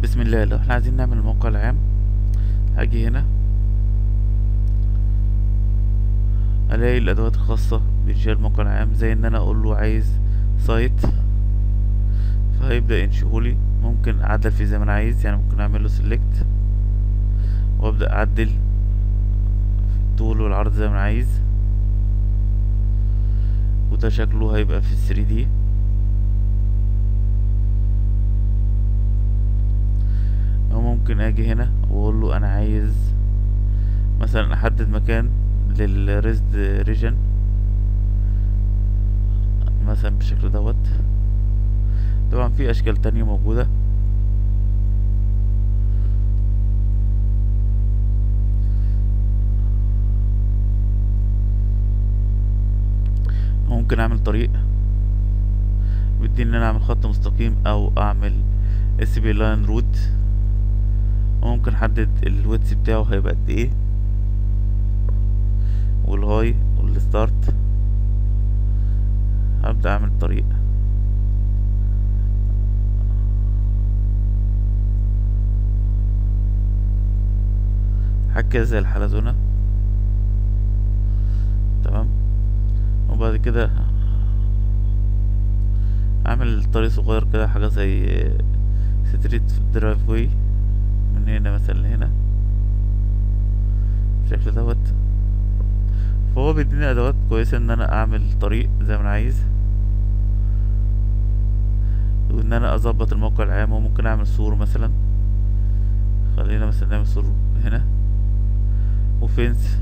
بسم الله لو احنا عايزين نعمل الموقع العام هاجي هنا الاقي الادوات الخاصة بانشاء الموقع العام زي ان انا اقول له عايز سايت فهيبدأ ينشئهولي ممكن اعدل فيه زي ما انا عايز يعني ممكن اعمل له سيلكت وابدأ اعدل الطول والعرض زي ما انا عايز وده شكله هيبقى في 3 دي او ممكن اجي هنا واقول له انا عايز مثلا احدد مكان للريزد ريجن مثلا بالشكل دوت طبعا في اشكال تانية موجودة ممكن اعمل طريق بدي ان انا اعمل خط مستقيم او اعمل اس بي لاين رود وممكن احدد الويتس بتاعه هيبقى قد ايه والهاي والستارت هبدأ اعمل طريق حاجة زي الحلزونة تمام وبعد كده اعمل طريق صغير كده حاجة زي ستريت درايف واي من هنا مثلا لهنا بالشكل دوت فهو بيديني ادوات كويسة ان انا اعمل طريق زي ما انا عايز وان انا اظبط الموقع العام وممكن اعمل سور مثلا خلينا مثلا نعمل سور هنا وفينس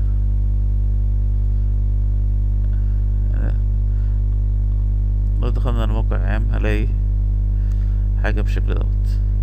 لو دخلنا على الموقع العام هلاقي حاجة بالشكل دوت